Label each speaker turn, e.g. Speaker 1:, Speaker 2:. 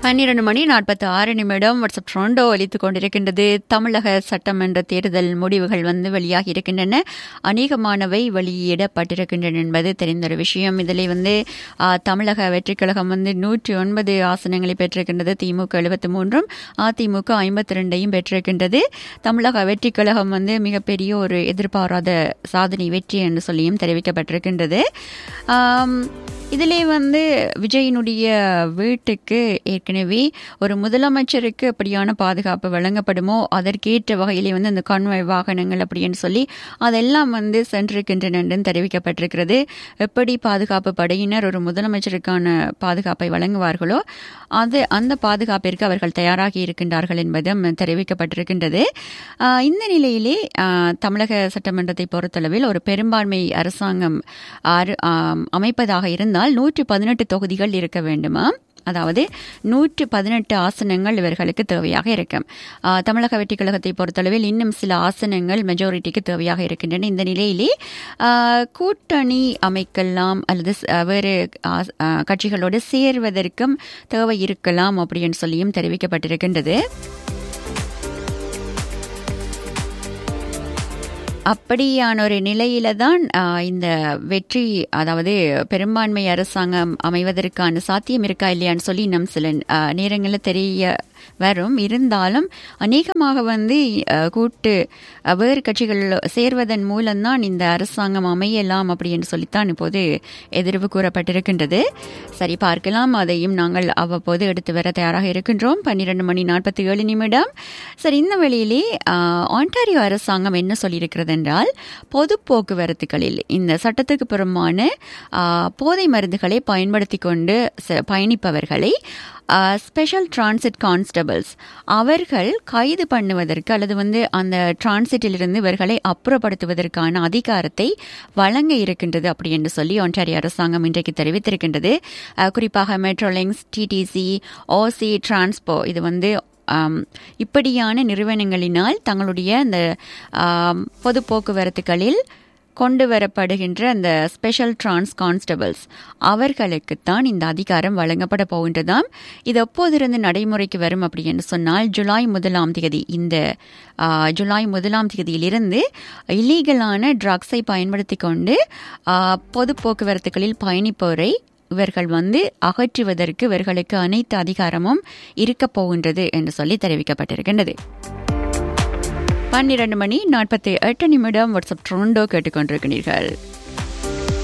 Speaker 1: பன்னிரண்டு மணி நாற்பத்தி ஆறு நிமிடம் வாட்ஸ்அப் ட்ரோண்டோ ஒலித்துக் கொண்டிருக்கின்றது தமிழக சட்டமன்ற தேர்தல் முடிவுகள் வந்து வெளியாகி இருக்கின்றன அநேகமானவை வெளியிடப்பட்டிருக்கின்றன என்பது தெரிந்த ஒரு விஷயம் இதில் வந்து ஆ, தமிழக வெற்றிக் கழகம் வந்து நூற்றி ஒன்பது ஆசனங்களை பெற்றிருக்கின்றது திமுக எழுபத்தி மூன்றும் அதிமுக ஐம்பத்தி ரெண்டையும் பெற்றிருக்கின்றது தமிழக வெற்றிக் கழகம் வந்து மிகப்பெரிய ஒரு எதிர்பாராத சாதனை வெற்றி என்று சொல்லியும் தெரிவிக்கப்பட்டிருக்கின்றது ஆம், இதிலே வந்து விஜயினுடைய வீட்டுக்கு ஏற்கனவே ஒரு முதலமைச்சருக்கு அப்படியான பாதுகாப்பு வழங்கப்படுமோ அதற்கேற்ற வகையிலே வந்து அந்த கான்வாய் வாகனங்கள் அப்படின்னு சொல்லி அதெல்லாம் வந்து சென்றிருக்கின்றன என்றும் தெரிவிக்கப்பட்டிருக்கிறது எப்படி பாதுகாப்பு படையினர் ஒரு முதலமைச்சருக்கான பாதுகாப்பை வழங்குவார்களோ அது அந்த பாதுகாப்பிற்கு அவர்கள் தயாராகி இருக்கின்றார்கள் என்பதும் தெரிவிக்கப்பட்டிருக்கின்றது ஆஹ் இந்த நிலையிலே ஆஹ் தமிழக சட்டமன்றத்தை பொறுத்தளவில் ஒரு பெரும்பான்மை அரசாங்கம் ஆறு- ஆம், அமைப்பதாக இருந்தால் நூற்று பதினெட்டு தொகுதிகள் இருக்க வேண்டுமா அதாவது நூற்று பதினெட்டு ஆசனங்கள் இவர்களுக்கு தேவையாக இருக்கும் ஆஹ் தமிழக வெற்றிக் கழகத்தை பொறுத்தளவில் இன்னும் சில ஆசனங்கள் மெஜாரிட்டிக்கு தேவையாக இருக்கின்றன இந்த நிலையிலே ஆஹ் கூட்டணி அமைக்கலாம் அல்லது ஸ்- ஆஹ் வேறு ஆஸ்- ஆஹ் கட்சிகளோடு சேர்வதற்கும் தேவை இருக்கலாம் அப்படின்னு சொல்லியும் தெரிவிக்கப்பட்டிருக்கின்றது அப்படியான ஒரு நிலையில தான் ஆஹ், இந்த வெற்றி அதாவது பெரும்பான்மை அரசாங்கம் அமைவதற்கான சாத்தியம் இருக்கா இல்லையான்னு சொல்லி இன்னும் சில ஆஹ், நேரங்களில் தெரிய வரும் இருந்தாலும் அநேகமாக வந்து ஆஹ், கூட்டு ஆஹ், வேறு கட்சிகள் சேர்வதன் மூலம்தான் இந்த அரசாங்கம் அமையலாம் அப்படின்னு சொல்லித்தான் இப்போது எதிர்வு கூறப்பட்டிருக்கின்றது சரி பார்க்கலாம் அதையும் நாங்கள் அவ்வப்போது எடுத்து வர தயாராக இருக்கின்றோம் பன்னிரண்டு மணி நாற்பத்தி ஏழு நிமிடம் சரி இந்த வேளையிலே ஆஹ், ஆன்டாரியோ அரசாங்கம் என்ன சொல்லியிருக்கிறது என்றால் பொது போக்குவரத்துகளில் இந்த சட்டத்துக்கு புறமான ஆஹ், போதை மருந்துகளை பயன்படுத்தி கொண்டு ச- பயணிப்பவர்களை ஸ்பெஷல் டிரான்சிட் கான்ஸ்டபிள்ஸ் அவர்கள் கைது பண்ணுவதற்கு அல்லது வந்து அந்த டிரான்சிட்டிலிருந்து இவர்களை அப்புறப்படுத்துவதற்கான அதிகாரத்தை வழங்க இருக்கின்றது அப்படி என்று சொல்லி ஒன்றாரி அரசாங்கம் இன்றைக்கு தெரிவித்திருக்கின்றது அஹ், குறிப்பாக மெட்ரோலிங்ஸ் டிடிசி ஓசி டிரான்ஸ்போ இது வந்து ஆம், இப்படியான நிறுவனங்களினால் தங்களுடைய அந்த ஆம், பொது போக்குவரத்துகளில் கொண்டு வரப்படுகின்ற அந்த ஸ்பெஷல் டிரான்ஸ் கான்ஸ்டபிள்ஸ் அவர்களுக்குத்தான் இந்த அதிகாரம் வழங்கப்பட போகின்றதாம் இது எப்போதிருந்து நடைமுறைக்கு வரும் அப்படின்னு சொன்னால் ஜூலை முதலாம் தேதி இந்த ஆ, ஜூலை முதலாம் தேதியிலிருந்து இல்லீகலான ட்ரக்ஸை பயன்படுத்தி கொண்டு ஆ, பொது போக்குவரத்துகளில் பயணிப்போரை இவர்கள் வந்து அகற்றுவதற்கு இவர்களுக்கு அனைத்து அதிகாரமும் இருக்கப் போகின்றது என்று சொல்லி தெரிவிக்கப்பட்டிருக்கின்றது பன்னிரண்டு மணி நாற்பத்தி எட்டு நிமிடம் வாட்ஸ்அப் ட்ரோண்டோ கேட்டுக்கொண்டிருக்கிறீர்கள்